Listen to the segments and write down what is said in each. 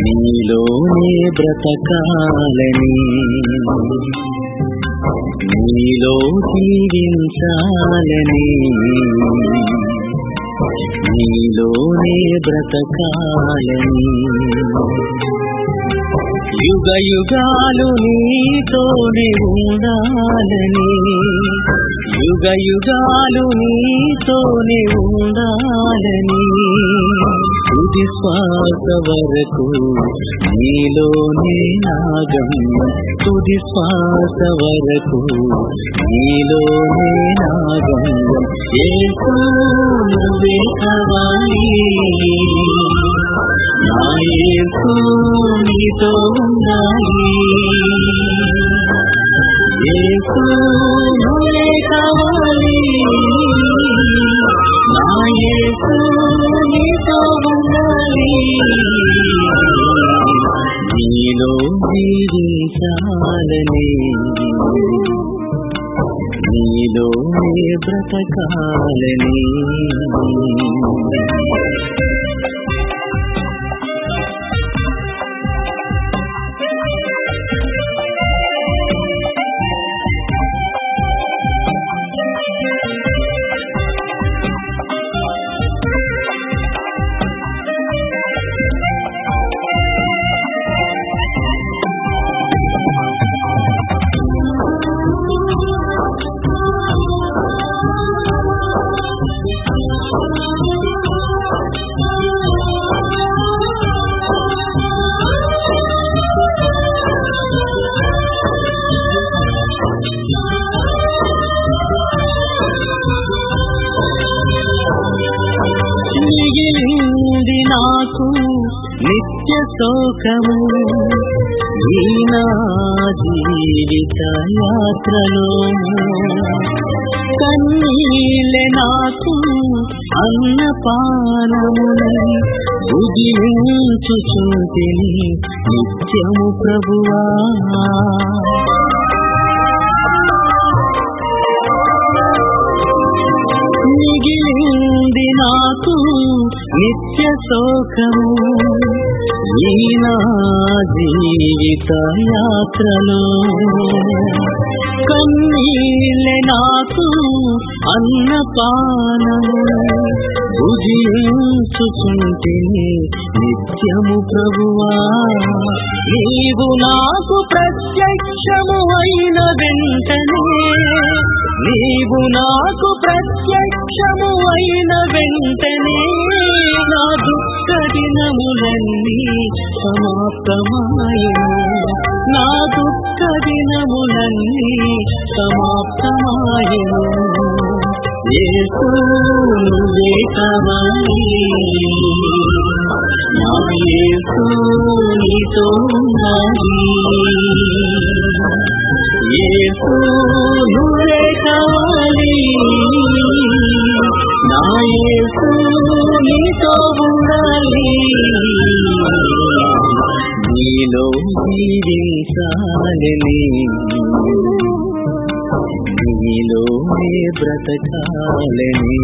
నీలోనే బ్రతకాలని నీలో జీవించాలని నీలోనే బ్రతకాలని యుగ యుగాలు నీతోనే ఉండాలని యుగ యుగాలు నీతోనే ఉండాలని తుది శ్వాస వరకు నీలోనే నాగమ్యం తుది శ్వాస వరకు నీలోనే నాగమ్యం ఏసు నువ్వే కావాలి నా యేసు నీతో ఉండాలి యేసు నువ్వే కావాలి నా యేసు నీతో ఉండాలి నీలో జీవించాలని నీలోనే బ్రతకాలని మిగిలింది నాకు నిత్య శోకము ఈ నా జీవిత యాత్రలో కన్నీళ్ళే నాకు అన్నపానముని భుజించుచుంటిని నిత్యము ప్రభువా మిగిలింది నాకు నిత్య శోకము ఈ నా జీవిత యాత్రలో కన్నీళ్ళే నాకు అన్నపానము భుజించుచుంటిని నిత్యము ప్రభువా నీవు నాకు ప్రత్యక్షము అయిన వెంటనే నీవు నాకు ప్రత్యక్షము అయిన వెంటనే నా దుఃఖ దినములన్నీ సమాప్తమాయను నా దుఃఖ దినములన్నీ సమాప్తమాయను యేసు నువ్వే కావాలి నా యేసు నీతో ఉండాలి యేసు నువ్వే కావాలి నా యేసు నీతో ఉండాలి నీలో జీవించాలని నీలోనే బ్రతకాలని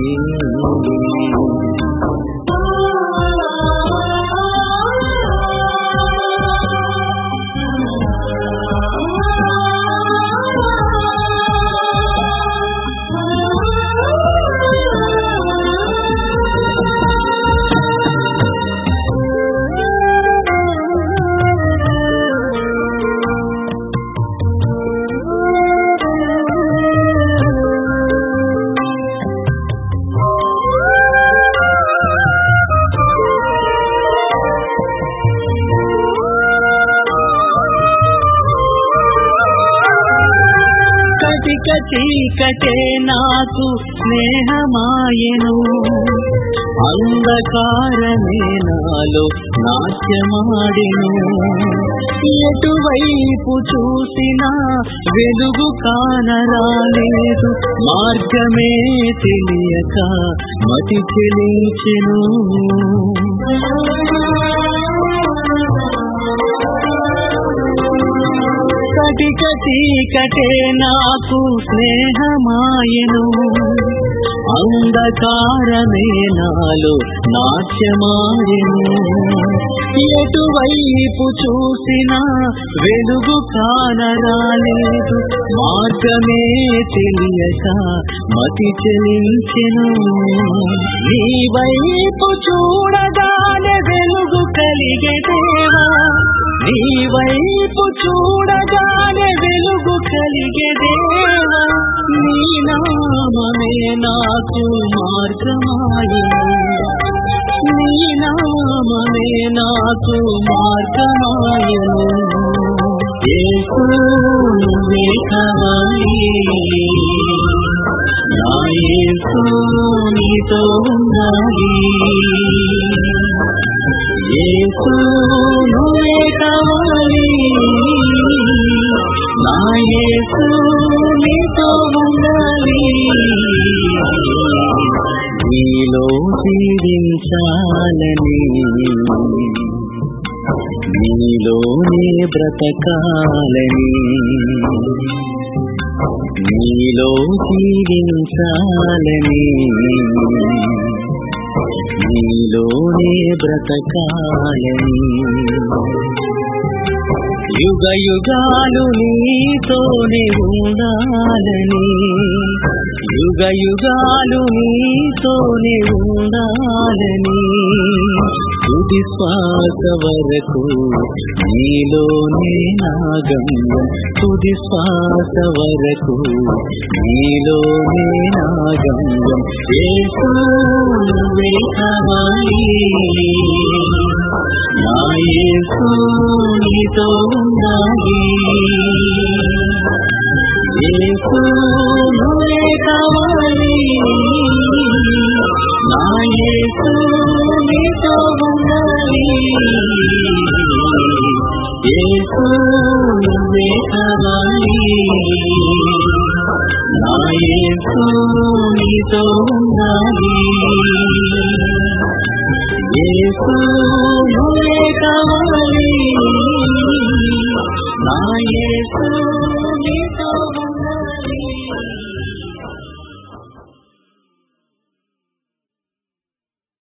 కటిక చీకటే నాకు స్నేహమాయను అంధకారమే నాలో నాట్యమాడెను ఎటువైపు చూసినా వెలుగు కానరాలేదు మార్గమే తెలియక మతి చెలించెను కటిక చీకటే నాకు స్నేహమాయను అంధకారమే నాలో నాట్యమాయను ఎటువైపు చూసినా వెలుగు కానరాలేదు మార్గమే తెలియక మతి చెలించెను నీ వైపు చూడగానే వెలుగు కలిగే దేవా నీ వైపు చూడగానే వెలుగు కలిగే దేవా నీ నామమే నాకు మార్గమాయను నీ నామమే నాకు మార్గమాయను యేసు నువ్వే కావాలి నా యేసు నీతో ఉండాలి యేసు నువ్వే కావాలి నా యేసు నీతో ఉండాలి నీలో జీవించాలని నీలోనే బ్రతకాలని నీలో జీవించాలని నీలోనే బ్రతకాలని యుగ యుగాలు నీతోనే ఉండాలని యుగ యుగాలు నీతోనే ఉండాలని తుది శ్వాస వరకు నీలోనే నాగమ్యం తుది శ్వాస వరకు నీలోనే నాగమ్యం యేసు నువ్వే కావాలి నా యేసు నీతో ఉండాలి యేసు నువ్వే కావాలి నా యేసు నీతో ఉండాలి యేసు నువ్వే కావాలి నా యేసు నీతో ఉండాలి యేసు నువ్వే కావాలి నా యేసు